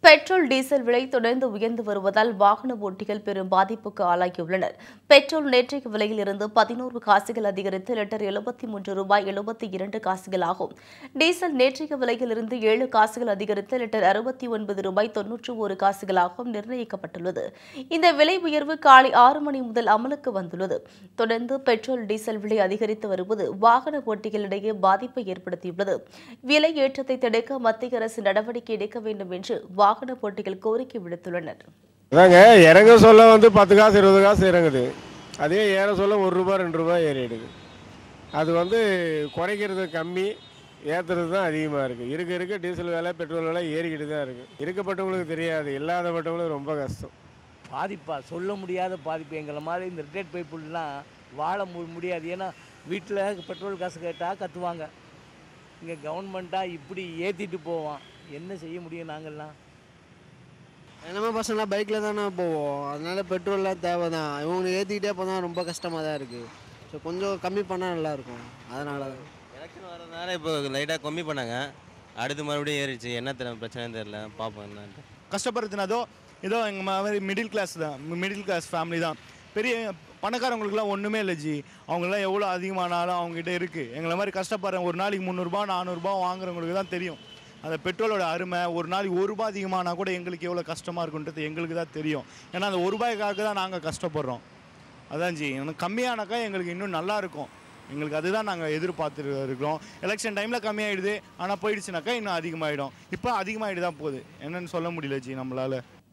petrol diesel விலை தொடர்ந்து உயர்ந்து வருவதால் வாகன ஓட்டிகள் பெரும் பாதிப்புக்கு ஆளாகியுள்ளனர் பெட்ரோல் நேற்றைய விலையில் இருந்து பதினோரு காசுகள் அதிகரித்து லிட்டர் எழுபத்தி மூன்று ரூபாய் எழுபத்தி இரண்டு காசுகள் ஆகும் டீசல் நேற்றைய விலையில் இருந்து ஏழு காசுகள் அதிகரித்து லிட்டர் அறுபத்தி ஒன்பது ரூபாய் தொன்னூற்று ஒரு காசுகளாகவும் நிர்ணயிக்கப்பட்டுள்ளது இந்த விலை உயர்வு காலை ஆறு மணி முதல் அமலுக்கு வந்துள்ளது தொடர்ந்து பெட்ரோல் டீசல் விலை அதிகரித்து வருவது வாகன ஓட்டிகளிடையே பாதிப்பை ஏற்படுத்தியுள்ளது விலை ஏற்றத்தை தடுக்க மத்திய அரசு நடவடிக்கை எடுக்க வேண்டும் என்று வாகன போட்டிகள் கோரிக்கை விடுத்துள்ளனர் அதாங்க இறங்க சொல்ல வந்து பத்து காசு இருபது காசு இறங்குது அதே ஏற சொல்ல ஒரு ரூபாய் ரெண்டு ரூபாய் ஏறிடுது அது வந்து குறைக்கிறது கம்மி ஏற்றுறது தான் அதிகமாக இருக்குது இருக்க இருக்க டீசல் விலை பெட்ரோல் விலை ஏறிக்கிட்டு தான் இருக்குது இருக்கப்பட்டவங்களுக்கு தெரியாது இல்லாதப்பட்டவங்களுக்கு ரொம்ப கஷ்டம் பாதிப்பா சொல்ல முடியாத பாதிப்பு எங்களை மாதிரி இந்த ரிட்டையர்ட் பீப்புளெலாம் வாழ மு முடியாது ஏன்னா வீட்டில் பெட்ரோல் காசு கேட்டால் கத்துவாங்க இங்கே கவர்மெண்ட்டாக இப்படி ஏற்றிட்டு போவான் என்ன செய்ய முடியும் நாங்கள்லாம் நம்ம பசங்களாம் பைக்கில் தானே போவோம் அதனால பெட்ரோல்லாம் தேவை தான் இவங்க ஏற்றிக்கிட்டே போனால் ரொம்ப கஷ்டமாக தான் இருக்குது ஸோ கொஞ்சம் கம்மி பண்ணால் நல்லாயிருக்கும் அதனால தான் எலெக்ஷன் வரதுனால இப்போ லைட்டாக கம்மி பண்ணாங்க அடுத்து மறுபடியும் ஏறிடுச்சு என்ன தெரியல பிரச்சனைன்னு தெரியல பார்ப்போம் என்னன்ட்டு கஷ்டப்படுறதுனாதோ ஏதோ எங்கள் மாதிரி மிடில் கிளாஸ் தான் மிடில் கிளாஸ் ஃபேமிலி தான் பெரிய பணக்காரவங்களுக்குலாம் ஒன்றுமே இல்லை ஜி அவங்களாம் எவ்வளோ அதிகமானாலும் அவங்ககிட்ட இருக்குது எங்களை மாதிரி கஷ்டப்படுற ஒரு நாளைக்கு முந்நூறுரூபா நானூறுரூபா வாங்குறவங்களுக்கு தான் தெரியும் அந்த பெட்ரோலோட அருமை ஒரு நாளைக்கு ஒரு ரூபாய் அதிகமானா கூட எங்களுக்கு எவ்வளோ கஷ்டமாக இருக்குன்றது எங்களுக்கு தான் தெரியும் ஏன்னா அந்த ஒரு ரூபாய்க்காக தான் நாங்கள் கஷ்டப்படுறோம் அதான் ஜி எனக்கு கம்மியானாக்கா எங்களுக்கு இன்னும் நல்லா இருக்கும் எங்களுக்கு அதுதான் நாங்கள் எதிர்பார்த்துட்டு இருக்கிறோம் எலெக்ஷன் டைமில் கம்மியாயிடுது ஆனால் போயிடுச்சுனாக்கா இன்னும் அதிகமாகிடும் இப்போ அதிகமாகிட்டு தான் போகுது என்னன்னு சொல்ல முடியல ஜி நம்மளால்